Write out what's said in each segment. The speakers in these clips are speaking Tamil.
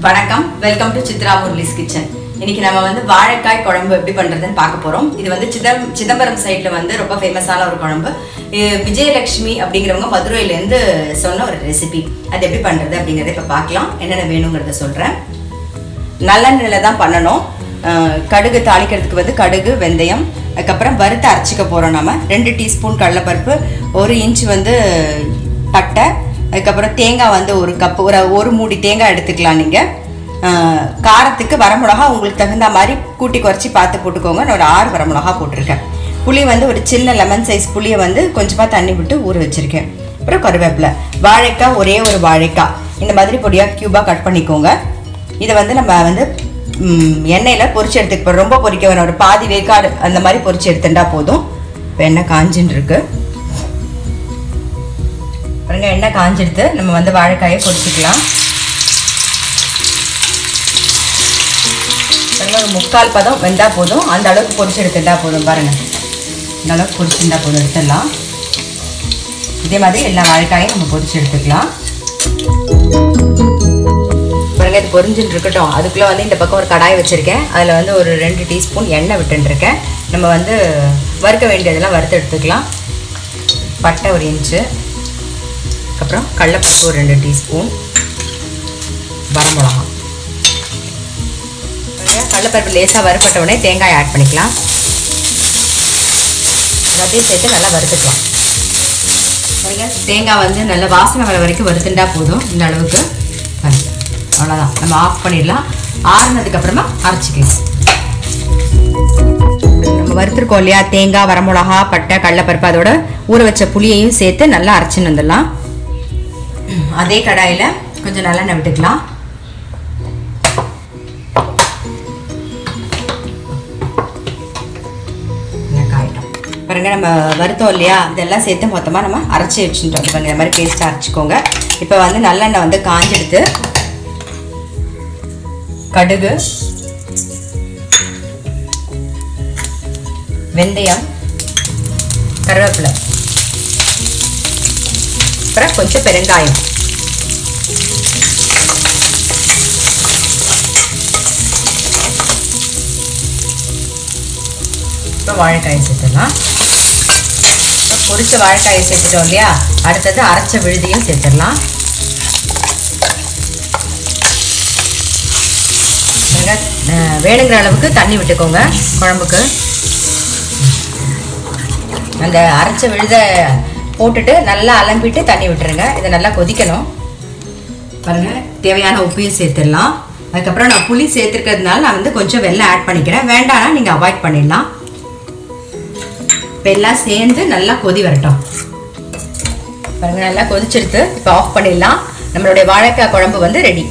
வணக்கம் welcome to Chitra Murali's kitchen இன்னைக்கு நம்ம வந்து வாழைக்காய் குழம்பு எப்படி பண்றதுன்னு பார்க்க போறோம் இது வந்து சிதம் சிதம்பரம் சைட்ல வந்து ரொம்ப ஃபேமஸான ஒரு குழம்பு இது விஜயலட்சுமி அப்படிங்கிறவங்க மதுரையில இருந்து சொன்ன ஒரு ரெசிபி அது எப்படி பண்றது அப்படிங்கறத இப்ப பார்க்கலாம் என்னென்ன வேணுங்கிறத சொல்றேன் நல்லெண்ணெயில் தான் பண்ணணும் அஹ் கடுகு தாளிக்கிறதுக்கு வந்து கடுகு வெந்தயம் அதுக்கப்புறம் வறுத்து அரைச்சிக்க போகிறோம் நம்ம ரெண்டு டீஸ்பூன் கடலைப்பருப்பு ஒரு இன்ச் வந்து பட்டை அதுக்கப்புறம் தேங்காய் வந்து ஒரு கப் ஒரு ஒரு மூடி தேங்காய் எடுத்துக்கலாம் நீங்கள் காரத்துக்கு வரமிளகா உங்களுக்கு தகுந்த மாதிரி கூட்டி குறைச்சி பார்த்து போட்டுக்கோங்க நான் ஒரு ஆறு வரமிளகா போட்டிருக்கேன் புளி வந்து ஒரு சின்ன லெமன் சைஸ் புளியை வந்து கொஞ்சமாக தண்ணி விட்டு ஊற வச்சுருக்கேன் அப்புறம் கருவேப்பிலை வாழைக்காய் ஒரே ஒரு வாழைக்காய் இந்த மாதிரி பொடியாக க்யூபாக கட் பண்ணிக்கோங்க இதை வந்து நம்ம வந்து ம், எண்ணெயில பொரிச்சு எடுத்துக்க போறோம். ரொம்ப பொரிக்க வேணாம் ஒரு பாதி வேக்காடு அந்த மாதிரி பொரிச்சு எடுத்துட்டா போதும் இப்போ எண்ணெய் காஞ்சின்னு இருக்கு பாருங்க எண்ணெய் காஞ்செடுத்து நம்ம வந்து வாழைக்காயை பொரிச்சுக்கலாம் பாருங்க ஒரு முக்கால் பதம் வெந்தா போதும் அந்த அளவுக்கு பொரிச்சு எடுத்துட்டா போதும் பாருங்க இந்த அளவுக்கு பொரிச்சுட்டா போதும் எடுத்துடலாம் இதே மாதிரி எல்லா வாழைக்காயும் நம்ம பொரிச்சு எடுத்துக்கலாம் பாருங்க இது பொரிஞ்சுட்டு இருக்கட்டும் அதுக்குள்ளே வந்து இந்த பக்கம் ஒரு கடாய் வச்சுருக்கேன் அதில் வந்து ஒரு ரெண்டு டீஸ்பூன் எண்ணெய் விட்டுருக்கேன் நம்ம வந்து வறுக்க வேண்டியதெல்லாம் வறுத்து எடுத்துக்கலாம் பட்டை ஒரு இன்ச்சு அப்புறம் கடலப்பருப்பு ஒரு ரெண்டு டீஸ்பூன் வரமிளகா பாருங்க, கடலப்பருப்பு லேசாக வறுப்பட்ட உடனே தேங்காய் ஆட் பண்ணிக்கலாம் எல்லாத்தையும் சேர்த்து நல்லா வறுத்துக்கலாம் பாருங்க தேங்காய் வந்து நல்ல வாசனை வர வரைக்கும் வறுத்துண்டா போதும் இந்த அளவுக்கு பாருங்க அவ்வளோதான் நம்ம ஆஃப் பண்ணிடலாம் ஆறுனதுக்கு அப்புறமா அரைச்சிக்கலாம் நம்ம வறுத்துருக்கோம் இல்லையா தேங்காய் வரமிளகா பட்டை கடலைப்பருப்பு அதோட ஊற வச்ச புளியையும் சேர்த்து நல்லா அரைச்சின்னு வந்துடலாம் அதே கடாயில் கொஞ்சம் நல்லெண்ணெய் விட்டுக்கலாம் எண்ணெய் காயட்டும் பாருங்க நம்ம வறுத்தோம் இல்லையா இதெல்லாம் சேர்த்து மொத்தமாக நம்ம அரைச்சி வச்சுட்டோம் பாருங்க இந்த மாதிரி பேஸ்ட்டாக அரைச்சிக்கோங்க இப்போ வந்து நல்லெண்ணெய் வந்து காஞ்செடுத்து கடுகு வெந்தயம் கருவேப்பிலை அப்புறம் கொஞ்சம் பெருங்காயம் இப்போ வாழைக்காயை சேர்த்துடலாம் இப்போ பொரிச்ச வாழைக்காயை சேர்த்துட்டோம் இல்லையா அடுத்தது அரைச்ச விழுதியும் சேர்த்துடலாம் பாருங்க, அஹ், வேணுங்கிற அளவுக்கு தண்ணி விட்டுக்கோங்க குழம்புக்கு அந்த அரைச்ச விழுத போட்டுட்டு நல்லா அலம்பிட்டு தண்ணி விட்டுருங்க இதை நல்லா கொதிக்கணும் பாருங்க தேவையான உப்பையும் சேர்த்துடலாம் அதுக்கப்புறம் நான் புளி சேர்த்துருக்கிறதுனால நான் வந்து கொஞ்சம் வெள்ளம் ஆட் பண்ணிக்கிறேன் வேண்டாம்னா நீங்கள் அவாய்ட் பண்ணிடலாம் இப்போ எல்லாம் சேர்ந்து நல்லா கொதி வரட்டும் பாருங்க நல்லா கொதிச்சிருத்து இப்போ ஆஃப் பண்ணிடலாம் நம்மளுடைய வாழைக்காய் குழம்பு வந்து ரெடி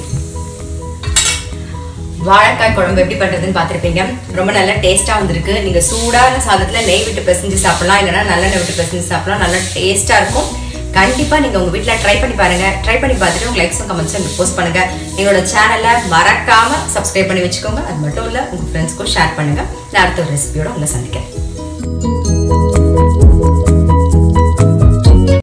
வாழைக்காய் குழம்பு எப்படி பண்றதுன்னு பார்த்துருப்பீங்க ரொம்ப நல்லா டேஸ்டா வந்திருக்கு நீங்க சூடான சாதத்துல நெய் விட்டு பிசைஞ்சு சாப்பிடலாம் இல்லைன்னா நல்லெண்ணெய் விட்டு பிசைஞ்சு சாப்பிடலாம் நல்லா டேஸ்டா இருக்கும் கண்டிப்பா நீங்க உங்க வீட்ல ட்ரை பண்ணி பாருங்க ட்ரை பண்ணி பார்த்துட்டு உங்க லைக்ஸும் கமெண்ட்ஸும் போஸ்ட் பண்ணுங்க எங்களோட சேனலை மறக்காம சப்ஸ்கிரைப் பண்ணி வச்சுக்கோங்க அது மட்டும் இல்ல உங்க ஃப்ரெண்ட்ஸ்க்கும் ஷேர் பண்ணுங்க நான் அடுத்த ஒரு ரெசிபியோட உங்களை சந்திக்கிறேன்